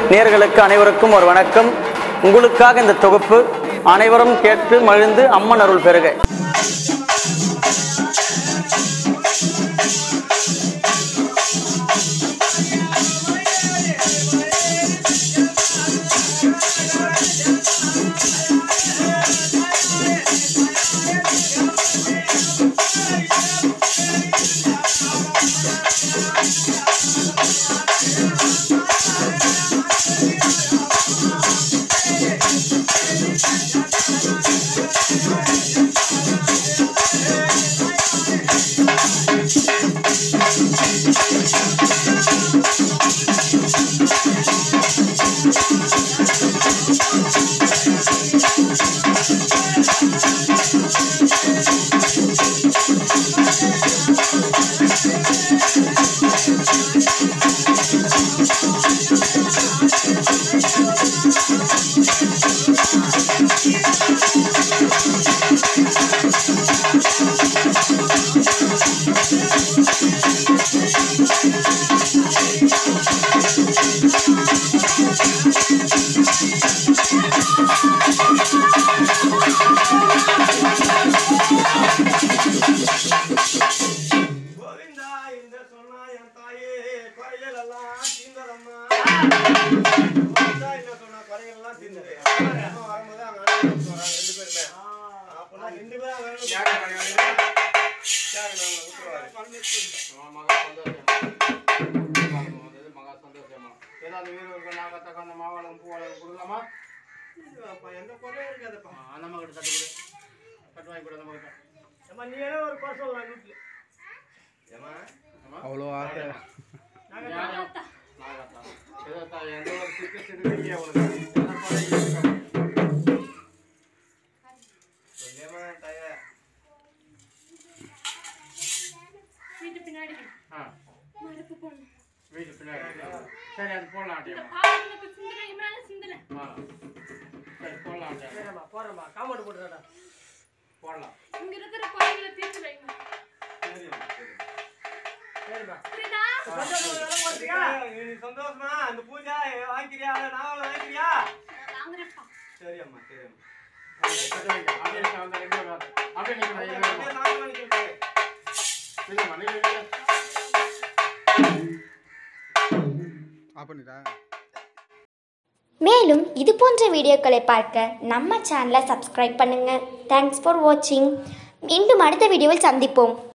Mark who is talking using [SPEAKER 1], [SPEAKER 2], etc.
[SPEAKER 1] நேர்களுக்கு அனைவருக்கும் ஒரு வணக்கம் உங்களுக்காக இந்த தொகுப்பு அனைவரும் கேட்டு மகிழ்ந்து அம்மன் அருள் பெறுக
[SPEAKER 2] கோவிந்தா இந்த சொன்னா என் தாயே குறைகள் எல்லாம் தீர்ந்ததம்மா கோவிந்தா இந்த சொன்ன குறைகள் எல்லாம் தீர்ந்தது அம்மா வரும்போது அங்க அண்ணன் வராங்க ரெண்டு பேருமே அப்பனா ரெண்டு பேரும் வரணும் யாரு நாங்க விட்டுருவாரு அப்பா, எந்த குறையும் இருக்காதுப்பா அம்மா நீ ஏதோ ஒரு குறை சொல்லலாம் வீட்டுல ஏமா
[SPEAKER 3] அவ்வளோ ஆசை
[SPEAKER 2] சொல்லேமா தாயே
[SPEAKER 4] வீட்டு பின்னாடி மறுப்பு போடணும்
[SPEAKER 5] சரி அது போடலாம்
[SPEAKER 4] இந்த பாவங்களுக்கு சிந்தனை மேல சிந்தனை
[SPEAKER 5] சரி போடலாம்
[SPEAKER 2] சரிம்மா போறேம்மா காமெண்ட் போட்டுறடா
[SPEAKER 5] போடலாம்
[SPEAKER 4] இங்க இருக்கிற குறைகளை தீர்த்து வைங்க
[SPEAKER 2] சரிம்மா சரிம்மா
[SPEAKER 4] புரியுதா
[SPEAKER 2] நீ சந்தோஷமா அந்த பூஜை வாங்கிக்கிறியா நாவல வாங்கிக்கிறியா
[SPEAKER 4] நான் வாங்குறேன்ப்பா
[SPEAKER 2] சரி அம்மா சரி அம்மா
[SPEAKER 5] அப்படியே நிக்க, அந்த ரெண்டு பேரும் அப்படியே நிக்கணும்,
[SPEAKER 2] அப்படியே
[SPEAKER 5] இருங்க.
[SPEAKER 2] நாவல் வாங்கிக்கிட்டு
[SPEAKER 5] இல்லைம்மா, நீங்க இல்லையா?
[SPEAKER 3] ஆஃப் பண்ணிட்டா
[SPEAKER 6] மேலும் இது போன்ற வீடியோக்களை பார்க்க நம்ம சேனலை சப்ஸ்கிரைப் பண்ணுங்கள் தேங்க்ஸ் ஃபார் வாட்சிங் மீண்டும் அடுத்த வீடியோவில் சந்திப்போம்